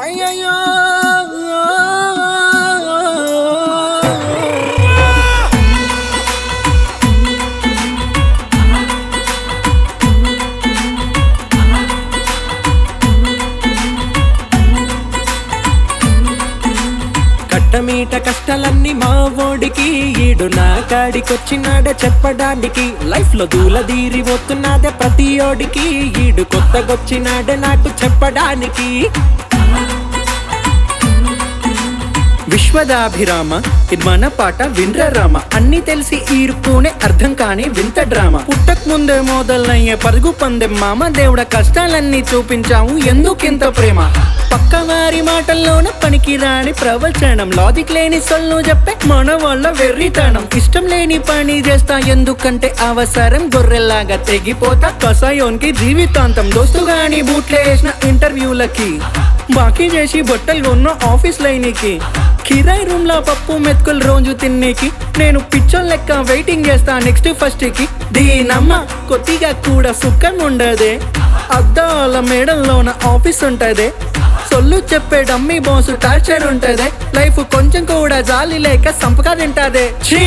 అయ్యయ్యో కట్టమీట కష్టాలన్నీ మా ఓడికి ఈడు నా కాడికొచ్చినాడ చెప్పడానికి లైఫ్ లో దూలదీరి పోతున్నదే ప్రతి ఓడికి ఈడు కొత్తగొచ్చినాడే నాకు చెప్పడానికి విశ్వదాభిరామ ఇది మన పాట విండ్ర రామ అన్ని తెలిసి ఈరుకునే అర్థం కాని వింత డ్రామా పుట్టక్ ముందే మొదలయ్యే పరుగు పందెం మామ దేవుడ కష్టాలన్నీ చూపించాము ఎందుకింత ప్రేమ పక్క వారి మాటల్లోన పనికి రాని ప్రవచనం లాజిక్ లేని సొల్లు చెప్పే మన వాళ్ళ వెర్రితనం ఇష్టం లేని పని చేస్తా ఎందుకంటే అవసరం గొర్రెల్లాగా తెగిపోతా కసాయోన్కి జీవితాంతం దోస్తు గాని బూట్లేసిన ఇంటర్వ్యూలకి బాకీ చేసి బట్టలు కొన్న ఆఫీస్ లైనికి కిరాయి రూమ్ లో పప్పు మెతుకులు రోజు తిన్నేకి నేను పిచ్చోన్ లెక్క వెయిటింగ్ చేస్తా నెక్స్ట్ ఫస్ట్ కి దీనమ్మ కొద్దిగా కూడా సుఖం ఉండదే అద్దాల మేడల్లోన ఆఫీస్ ఉంటదే సొల్లు చెప్పే డమ్మీ బాస్ టార్చర్ ఉంటదే లైఫ్ కొంచెం కూడా జాలి లేక సంపగా తింటాదే ఛీ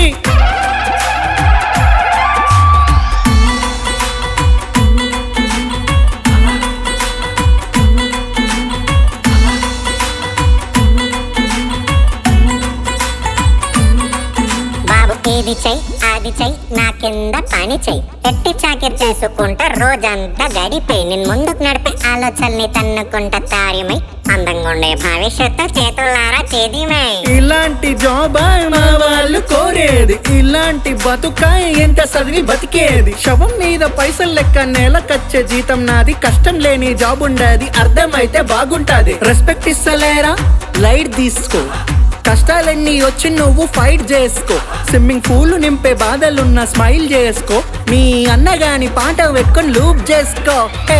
బాబు ఇది చెయ్యి అది చెయ్యి నా కింద పని చెయ్యి ఎట్టి చాకిరి చేసుకుంటా రోజంతా గడిపే నేను ముందుకు నడిపే ఆలోచనని తన్నుకుంటా తారిమై అందంగా ఉండే భవిష్యత్తు చేతులారా చేదిమై ఇలాంటి జాబ్ మా వాళ్ళు కోరేది ఇలాంటి బతుకాయ ఎంత చదివి బతికేది శవం మీద పైసలు లెక్క నెలకచ్చే జీతం నాది కష్టం లేని జాబ్ ఉండేది అర్థమైతే బాగుంటాది రెస్పెక్ట్ ఇస్తలేరా లైట్ తీసుకో కష్టాలన్నీ వచ్చి నువ్వు ఫైట్ చేసుకో స్విమ్మింగ్ పూల్ నింపే బాధలున్న స్మైల్ చేసుకో మీ అన్నగాని పాట పెట్టుకొని లూప్ చేసుకో హే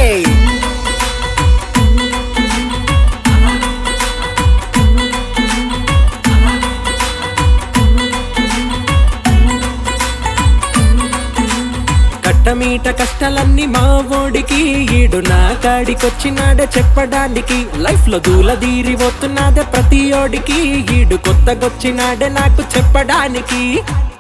కట్టమీట కష్టాలన్నీ మా ఓడికి ఈడు నా కాడికొచ్చినాడ చెప్పడానికి లైఫ్ లో దూలదీరి పోతున్నదే ప్రతి ఓడికి ఈడు కొత్తగొచ్చినాడే నాకు చెప్పడానికి